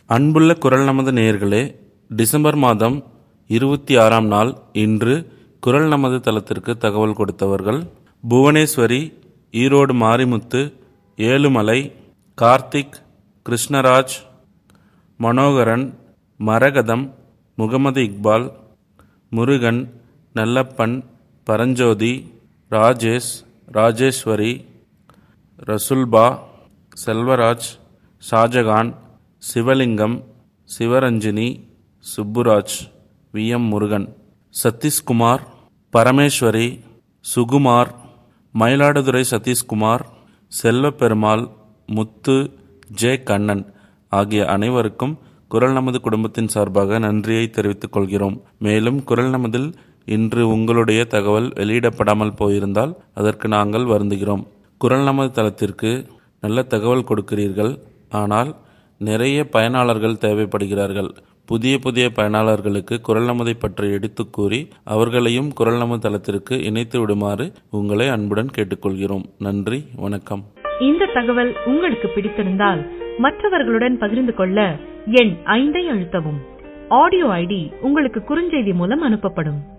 அன்புள்ள குரல் நமது நேயர்களே டிசம்பர் மாதம் இருபத்தி ஆறாம் நாள் இன்று குரல் நமது தளத்திற்கு தகவல் கொடுத்தவர்கள் Bhuvaneswari Erode Marimuthu Ezhumalai Karthik Krishnaraj Manoharan Maragatham Mohammed Iqbal Murugan Nallappan Paranjothi Rajesh Rajeswari Rasulba Selvaraj Shahjahan Sivalingam Sivaranjini Subburaj V M Murugan Sathishkumar Parameswari Sukumar Mayiladuthurai Sathishkumar Selvaperumal Muthu J Kannan ஆகிய அனைவருக்கும் குரல் நமது குடும்பத்தின் சார்பாக நன்றியை தெரிவித்துக் கொள்கிறோம் மேலும் குரல் நமதில் இன்று உங்களுடைய தகவல் வெளியிடப்படாமல் போயிருந்தால் அதற்கு நாங்கள் வருந்துகிறோம் குரல் நமது தளத்திற்கு நல்ல தகவல் கொடுக்கிறீர்கள் ஆனால் நிறைய பயனாளர்கள் தேவைப்படுகிறார்கள் புதிய புதிய பயனாளர்களுக்கு குரல் நமதை பற்றி எடுத்து கூறி அவர்களையும் குரல் நமது தளத்திற்கு இணைத்து விடுமாறு உங்களை அன்புடன் கேட்டுக்கொள்கிறோம் நன்றி வணக்கம் இந்த தகவல் உங்களுக்கு பிடித்திருந்தால் மற்றவர்களுடன் பகிர்ந்து கொள்ள எண் ஐந்தை அழுத்தவும் ஆடியோ ஐடி உங்களுக்கு குறுஞ்செய்தி மூலம் அனுப்பப்படும்